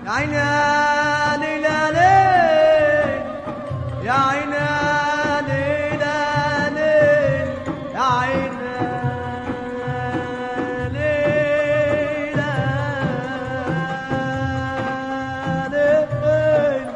يا عيني يا ليل يا ليل يا عيني يا ليل يا ليل يا عيني يا ليل يا ليل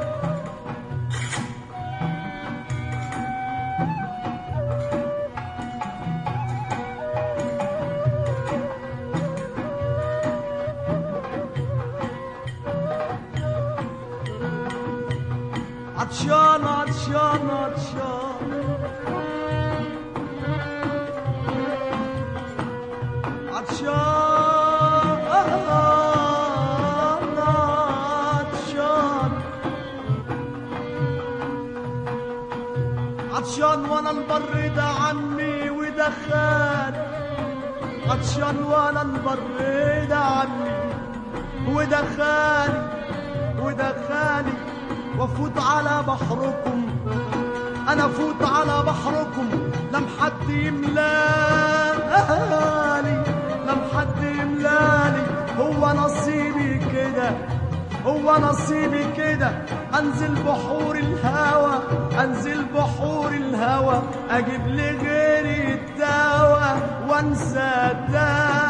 عطشان عطشان عطشان عطشان عطشان عطشان وانا البر ده عمي وده خالي عطشان وانا البر ده عمي وده خالي وده خالي وافوت على بحركم انا افوت على بحركم لم حد يملالي لم حد يملالي هو نصيبي كده هو نصيبي كده انزل بحور الهوى انزل بحور الهوى اجيب لي غيري الدواء وانسى الدواء